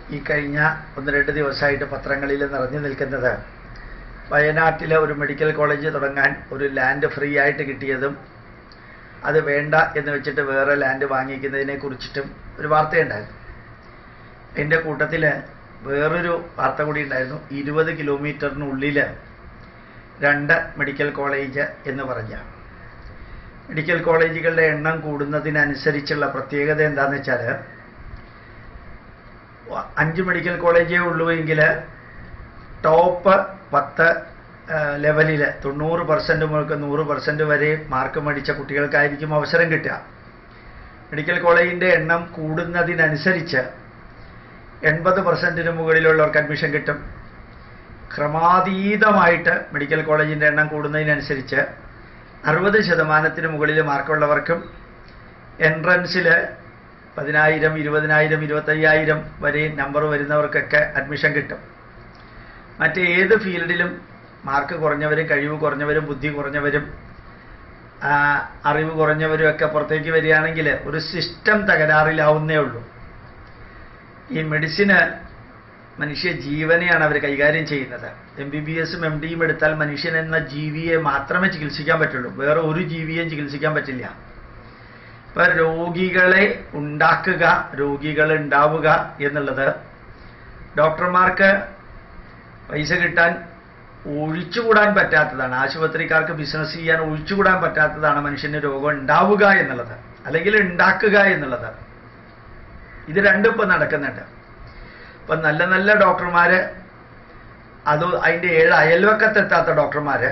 ഈ കഴിഞ്ഞ ഒന്ന് രണ്ട് ദിവസമായിട്ട് പത്രങ്ങളിൽ നിറഞ്ഞു നിൽക്കുന്നത് വയനാട്ടിലെ ഒരു മെഡിക്കൽ കോളേജ് തുടങ്ങാൻ ഒരു ലാൻഡ് ഫ്രീ ആയിട്ട് കിട്ടിയതും അത് വേണ്ട എന്ന് വെച്ചിട്ട് വേറെ ലാൻഡ് വാങ്ങിക്കുന്നതിനെ കുറിച്ചിട്ടും ഒരു വാർത്തയുണ്ടായിരുന്നു എൻ്റെ കൂട്ടത്തിൽ വേറൊരു വാർത്ത കൂടി ഉണ്ടായിരുന്നു ഇരുപത് കിലോമീറ്ററിനുള്ളിൽ രണ്ട് മെഡിക്കൽ കോളേജ് എന്ന് പറഞ്ഞ മെഡിക്കൽ കോളേജുകളുടെ എണ്ണം കൂടുന്നതിനനുസരിച്ചുള്ള പ്രത്യേകത എന്താണെന്ന് വെച്ചാൽ അഞ്ച് മെഡിക്കൽ കോളേജേ ഉള്ളൂ എങ്കിൽ ടോപ്പ് പത്ത് ലെവലിൽ തൊണ്ണൂറ് പെർസെൻറ്റ് മുതൽക്ക് നൂറ് പെർസെൻറ്റ് വരെ മാർക്ക് മേടിച്ച കുട്ടികൾക്കായിരിക്കും അവസരം കിട്ടുക മെഡിക്കൽ കോളേജിൻ്റെ എണ്ണം കൂടുന്നതിനനുസരിച്ച് എൺപത് പെർസെൻറ്റിന് മുകളിലുള്ളവർക്ക് അഡ്മിഷൻ കിട്ടും ക്രമാതീതമായിട്ട് മെഡിക്കൽ കോളേജിൻ്റെ എണ്ണം കൂടുന്നതിനനുസരിച്ച് അറുപത് ശതമാനത്തിന് മുകളിൽ മാർക്കുള്ളവർക്കും എൻട്രൻസിൽ പതിനായിരം ഇരുപതിനായിരം ഇരുപത്തയ്യായിരം വരെ നമ്പർ വരുന്നവർക്കൊക്കെ അഡ്മിഷൻ കിട്ടും മറ്റേത് ഫീൽഡിലും മാർക്ക് കുറഞ്ഞവരും കഴിവ് കുറഞ്ഞവരും ബുദ്ധി കുറഞ്ഞവരും അറിവ് കുറഞ്ഞവരും ഒക്കെ പുറത്തേക്ക് വരികയാണെങ്കിൽ ഒരു സിസ്റ്റം തകരാറിലാവുന്നേ ഉള്ളൂ ഈ മെഡിസിന് മനുഷ്യ ജീവനെയാണ് അവർ കൈകാര്യം ചെയ്യുന്നത് എം ബി ബി എസും എം ഡിയും എടുത്താൽ മനുഷ്യൻ എന്ന ജീവിയെ മാത്രമേ ചികിത്സിക്കാൻ പറ്റുള്ളൂ വേറെ ഒരു ജീവിയെയും ചികിത്സിക്കാൻ പറ്റില്ല ഇപ്പൊ രോഗികളെ ഉണ്ടാക്കുക രോഗികൾ ഉണ്ടാവുക എന്നുള്ളത് ഡോക്ടർമാർക്ക് പൈസ കിട്ടാൻ ഒഴിച്ചുകൂടാൻ പറ്റാത്തതാണ് ആശുപത്രിക്കാർക്ക് ബിസിനസ് ചെയ്യാൻ ഒഴിച്ചുകൂടാൻ പറ്റാത്തതാണ് മനുഷ്യന് രോഗം ഉണ്ടാവുക എന്നുള്ളത് അല്ലെങ്കിൽ ഉണ്ടാക്കുക എന്നുള്ളത് ഇത് രണ്ടും ഇപ്പം നടക്കുന്നുണ്ട് ഇപ്പം നല്ല നല്ല ഡോക്ടർമാര് അത് അതിൻ്റെ ഏഴ് അയൽവക്കത്തെത്താത്ത ഡോക്ടർമാര്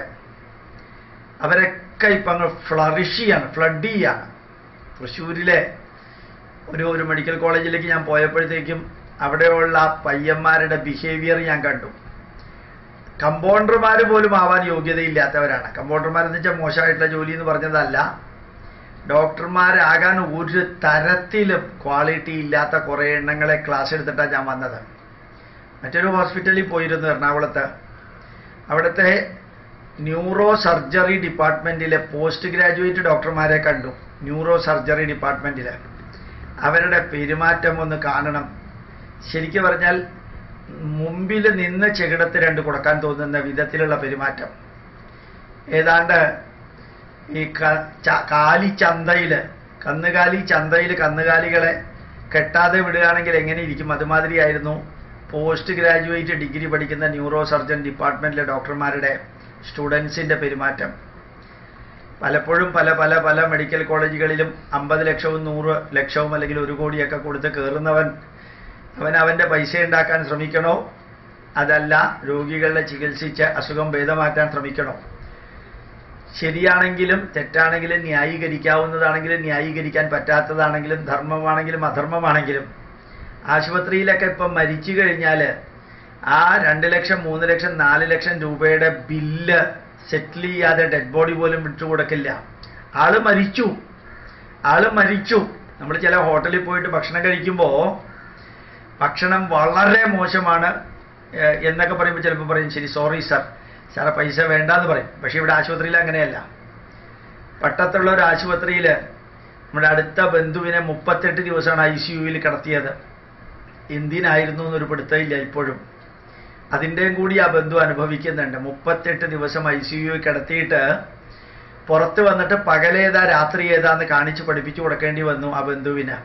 അവരൊക്കെ ഇപ്പം അങ്ങ് ഫ്ലറിഷ് ചെയ്യാണ് ഫ്ലഡ് ചെയ്യാണ് തൃശ്ശൂരിലെ ഒരു ഒരു മെഡിക്കൽ കോളേജിലേക്ക് ഞാൻ പോയപ്പോഴത്തേക്കും അവിടെയുള്ള പയ്യന്മാരുടെ ബിഹേവിയർ ഞാൻ കണ്ടു കമ്പൗണ്ടർമാർ പോലും ആവാൻ യോഗ്യതയില്ലാത്തവരാണ് കമ്പൗണ്ടർമാരെന്ന് വെച്ചാൽ മോശമായിട്ടുള്ള ജോലി എന്ന് പറഞ്ഞതല്ല ഡോക്ടർമാരാകാൻ ഒരു തരത്തിലും ക്വാളിറ്റി ഇല്ലാത്ത കുറേ എണ്ണങ്ങളെ ക്ലാസ് എടുത്തിട്ടാണ് ഞാൻ വന്നത് മറ്റൊരു ഹോസ്പിറ്റലിൽ പോയിരുന്നു എറണാകുളത്ത് അവിടുത്തെ ന്യൂറോ സർജറി ഡിപ്പാർട്ട്മെൻറ്റിലെ പോസ്റ്റ് ഗ്രാജുവേറ്റ് ഡോക്ടർമാരെ കണ്ടു ന്യൂറോ സർജറി ഡിപ്പാർട്ട്മെൻറ്റിൽ അവരുടെ പെരുമാറ്റം ഒന്ന് കാണണം ശരിക്കും പറഞ്ഞാൽ മുമ്പിൽ നിന്ന് ചെകിടത്ത് രണ്ട് കൊടുക്കാൻ തോന്നുന്ന വിധത്തിലുള്ള പെരുമാറ്റം ഏതാണ്ട് ഈ കാലി ചന്തയിൽ കന്നുകാലി ചന്തയിൽ കന്നുകാലികളെ കെട്ടാതെ വിടുകയാണെങ്കിൽ എങ്ങനെ ഇരിക്കും അതുമാതിരിയായിരുന്നു പോസ്റ്റ് ഗ്രാജുവേറ്റ് ഡിഗ്രി പഠിക്കുന്ന ന്യൂറോ സർജൻ ഡിപ്പാർട്ട്മെൻറ്റിലെ ഡോക്ടർമാരുടെ സ്റ്റുഡൻസിൻ്റെ പെരുമാറ്റം പലപ്പോഴും പല പല പല മെഡിക്കൽ കോളേജുകളിലും അമ്പത് ലക്ഷവും നൂറ് ലക്ഷവും അല്ലെങ്കിൽ ഒരു കോടിയൊക്കെ കൊടുത്ത് കയറുന്നവൻ അവൻ അവൻ്റെ പൈസ ഉണ്ടാക്കാൻ ശ്രമിക്കണോ അതല്ല രോഗികളെ ചികിത്സിച്ച് അസുഖം ഭേദമാറ്റാൻ ശ്രമിക്കണോ ശരിയാണെങ്കിലും തെറ്റാണെങ്കിലും ന്യായീകരിക്കാവുന്നതാണെങ്കിലും ന്യായീകരിക്കാൻ പറ്റാത്തതാണെങ്കിലും ധർമ്മമാണെങ്കിലും അധർമ്മമാണെങ്കിലും ആശുപത്രിയിലൊക്കെ ഇപ്പം മരിച്ചു കഴിഞ്ഞാൽ ആ രണ്ട് ലക്ഷം മൂന്ന് ലക്ഷം നാല് ലക്ഷം രൂപയുടെ ബില്ല് സെറ്റിൽ ചെയ്യാതെ ഡെഡ് ബോഡി പോലും വിട്ടു കൊടുക്കില്ല ആള് മരിച്ചു ആള് മരിച്ചു നമ്മൾ ചില ഹോട്ടലിൽ പോയിട്ട് ഭക്ഷണം കഴിക്കുമ്പോൾ ഭക്ഷണം വളരെ മോശമാണ് എന്നൊക്കെ പറയുമ്പോൾ ചിലപ്പോൾ പറയും ശരി സോറി സർ സാറെ പൈസ വേണ്ടെന്ന് പറയും പക്ഷേ ഇവിടെ ആശുപത്രിയിൽ അങ്ങനെയല്ല പട്ടത്തുള്ള ഒരു ആശുപത്രിയിൽ നമ്മുടെ അടുത്ത ബന്ധുവിനെ മുപ്പത്തെട്ട് ദിവസമാണ് ഐ സി യുവിൽ കിടത്തിയത് എന്തിനായിരുന്നു എന്നൊരു പിടുത്തമില്ല ഇപ്പോഴും അതിൻ്റെയും കൂടി ആ ബന്ധു അനുഭവിക്കുന്നുണ്ട് മുപ്പത്തെട്ട് ദിവസം ഐ സി യുവിൽ കിടത്തിയിട്ട് പുറത്ത് വന്നിട്ട് പകലേതാ രാത്രി ഏതാന്ന് കാണിച്ച് പഠിപ്പിച്ചു കൊടുക്കേണ്ടി വന്നു ആ ബന്ധുവിന്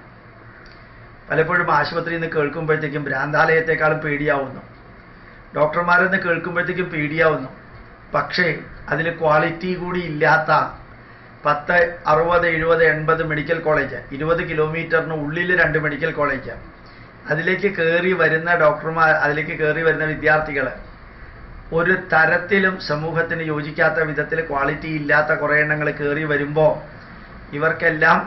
പലപ്പോഴും ആശുപത്രിയിൽ നിന്ന് കേൾക്കുമ്പോഴത്തേക്കും ഭ്രാന്താലയത്തെക്കാളും പേടിയാവുന്നു ഡോക്ടർമാരിൽ നിന്ന് കേൾക്കുമ്പോഴത്തേക്കും പേടിയാവുന്നു പക്ഷേ അതിൽ ക്വാളിറ്റി കൂടി ഇല്ലാത്ത പത്ത് അറുപത് എഴുപത് എൺപത് മെഡിക്കൽ കോളേജ് ഇരുപത് കിലോമീറ്ററിന് ഉള്ളിൽ രണ്ട് മെഡിക്കൽ കോളേജ് അതിലേക്ക് കയറി വരുന്ന ഡോക്ടർമാർ അതിലേക്ക് കയറി വരുന്ന വിദ്യാർത്ഥികൾ ഒരു തരത്തിലും സമൂഹത്തിന് യോജിക്കാത്ത വിധത്തിൽ ക്വാളിറ്റി ഇല്ലാത്ത കുറേ എണ്ണങ്ങൾ കയറി വരുമ്പോൾ ഇവർക്കെല്ലാം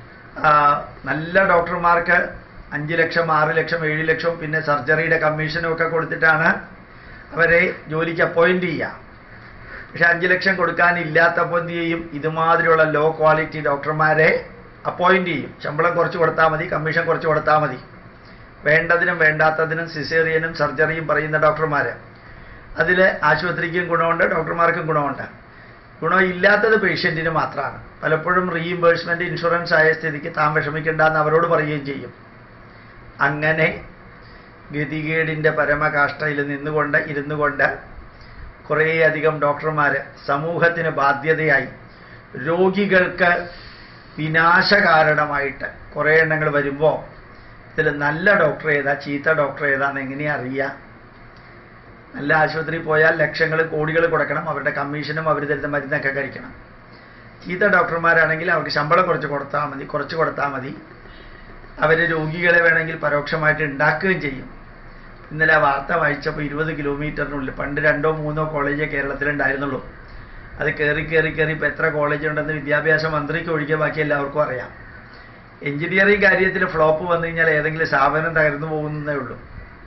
നല്ല ഡോക്ടർമാർക്ക് അഞ്ച് ലക്ഷം ആറ് ലക്ഷം ഏഴ് ലക്ഷം പിന്നെ സർജറിയുടെ കമ്മീഷനും ഒക്കെ കൊടുത്തിട്ടാണ് അവരെ ജോലിക്ക് അപ്പോയിന്റ് ചെയ്യുക പക്ഷെ അഞ്ച് ലക്ഷം കൊടുക്കാനില്ലാത്തപ്പോൾ എന്ത് ചെയ്യും ഇതുമാതിരിയുള്ള ലോ ക്വാളിറ്റി ഡോക്ടർമാരെ അപ്പോയിന്റ് ചെയ്യും ശമ്പളം കുറച്ച് കൊടുത്താൽ മതി കമ്മീഷൻ കുറച്ച് കൊടുത്താൽ മതി വേണ്ടതിനും വേണ്ടാത്തതിനും സിസേറിയനും സർജറിയും പറയുന്ന ഡോക്ടർമാർ അതിൽ ആശുപത്രിക്കും ഗുണമുണ്ട് ഡോക്ടർമാർക്കും ഗുണമുണ്ട് ഗുണമില്ലാത്തത് പേഷ്യൻറ്റിന് മാത്രമാണ് പലപ്പോഴും റീഇംബേഴ്സ്മെൻറ്റ് ഇൻഷുറൻസ് ആയ സ്ഥിതിക്ക് താൻ വിഷമിക്കേണ്ടെന്ന് അവരോട് പറയുകയും ചെയ്യും അങ്ങനെ ഗതികേടിൻ്റെ പരമകാഷ്ടയിൽ നിന്നുകൊണ്ട് ഇരുന്നു കൊണ്ട് കുറേയധികം ഡോക്ടർമാർ സമൂഹത്തിന് ബാധ്യതയായി രോഗികൾക്ക് വിനാശകാരണമായിട്ട് കുറേ എണ്ണങ്ങൾ വരുമ്പോൾ ഇതിൽ നല്ല ഡോക്ടർ ഏതാ ചീത്ത ഡോക്ടർ ഏതാന്ന് എങ്ങനെയാ അറിയുക നല്ല ആശുപത്രിയിൽ പോയാൽ ലക്ഷങ്ങൾ കോടികൾ കൊടുക്കണം അവരുടെ കമ്മീഷനും അവർ തരുന്ന മരുന്നൊക്കെ കഴിക്കണം ചീത്ത ഡോക്ടർമാരാണെങ്കിൽ അവർക്ക് ശമ്പളം കുറച്ച് കൊടുത്താൽ മതി കുറച്ച് കൊടുത്താൽ മതി അവർ രോഗികളെ വേണമെങ്കിൽ പരോക്ഷമായിട്ട് ഉണ്ടാക്കുകയും ചെയ്യും ഇന്നലെ ആ വാർത്ത വായിച്ചപ്പോൾ ഇരുപത് കിലോമീറ്ററിനുള്ളിൽ പണ്ട് രണ്ടോ മൂന്നോ കോളേജേ കേരളത്തിലുണ്ടായിരുന്നുള്ളൂ അത് കയറി കയറി കയറി ഇപ്പോൾ എത്ര കോളേജ് ഉണ്ടെന്ന് വിദ്യാഭ്യാസ മന്ത്രിക്ക് ഒഴികെ ബാക്കി എല്ലാവർക്കും അറിയാം എഞ്ചിനീയറിംഗ് കാര്യത്തിൽ ഫ്ലോപ്പ് വന്നു കഴിഞ്ഞാൽ ഏതെങ്കിലും സ്ഥാപനം തകർന്നു പോകുന്നതേ ഉള്ളൂ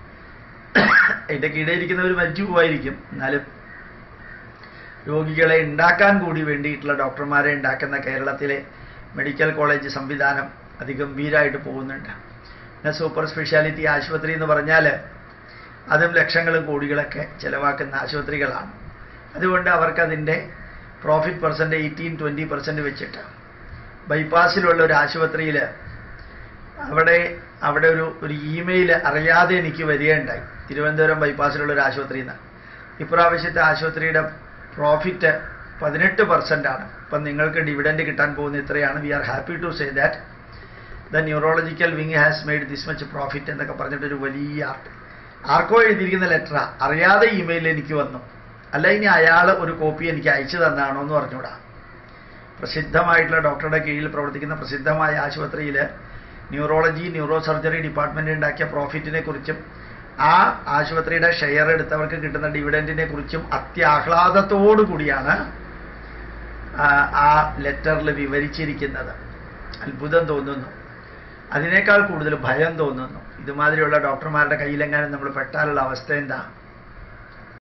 അതിൻ്റെ കീഴിലിരിക്കുന്നവർ മരിച്ചു പോവായിരിക്കും എന്നാലും രോഗികളെ ഉണ്ടാക്കാൻ കൂടി വേണ്ടിയിട്ടുള്ള ഡോക്ടർമാരെ ഉണ്ടാക്കുന്ന കേരളത്തിലെ മെഡിക്കൽ കോളേജ് സംവിധാനം അതിഗംഭീരമായിട്ട് പോകുന്നുണ്ട് പിന്നെ സൂപ്പർ സ്പെഷ്യാലിറ്റി ആശുപത്രി എന്ന് പറഞ്ഞാൽ അതും ലക്ഷങ്ങളും കോടികളൊക്കെ ചിലവാക്കുന്ന ആശുപത്രികളാണ് അതുകൊണ്ട് അവർക്കതിൻ്റെ profit percent eighteen twenty percent വെച്ചിട്ട് ബൈപ്പാസിലുള്ള ഒരു ആശുപത്രിയിൽ അവിടെ അവിടെ ഒരു ഒരു ഇമെയിൽ അറിയാതെ എനിക്ക് വരികയുണ്ടായി തിരുവനന്തപുരം ബൈപ്പാസിലുള്ള ഒരു ആശുപത്രിയിൽ നിന്ന് ഇപ്രാവശ്യത്തെ ആശുപത്രിയുടെ പ്രോഫിറ്റ് പതിനെട്ട് പെർസെൻ്റ് ആണ് അപ്പം നിങ്ങൾക്ക് ഡിവിഡൻഡ് കിട്ടാൻ പോകുന്ന ഇത്രയാണ് we are happy to say that the neurological wing has made this much profit എന്നൊക്കെ പറഞ്ഞിട്ടൊരു വലിയ ആർട്ട് ആർക്കോ എഴുതിയിരിക്കുന്ന ലെറ്ററാ അറിയാതെ ഇമെയിൽ എനിക്ക് വന്നു അല്ല ഇനി അയാൾ ഒരു കോപ്പി എനിക്ക് അയച്ചു തന്നാണോ എന്ന് പറഞ്ഞുകൂടാ പ്രസിദ്ധമായിട്ടുള്ള ഡോക്ടറുടെ കീഴിൽ പ്രവർത്തിക്കുന്ന പ്രസിദ്ധമായ ആശുപത്രിയിൽ ന്യൂറോളജി ന്യൂറോ സർജറി ഡിപ്പാർട്ട്മെന്റ് ഉണ്ടാക്കിയ പ്രോഫിറ്റിനെ കുറിച്ചും ആ ആശുപത്രിയുടെ ഷെയർ എടുത്തവർക്ക് കിട്ടുന്ന ഡിവിഡൻറ്റിനെ കുറിച്ചും അത്യാഹ്ലാദത്തോടു കൂടിയാണ് ആ, ആ ലെറ്ററിൽ വിവരിച്ചിരിക്കുന്നത് അത്ഭുതം തോന്നുന്നു അതിനേക്കാൾ കൂടുതൽ ഭയം തോന്നുന്നു ഇതുമാതിരിയുള്ള ഡോക്ടർമാരുടെ കയ്യിലെങ്ങാനും നമ്മൾ പെട്ടാലുള്ള അവസ്ഥ എന്താ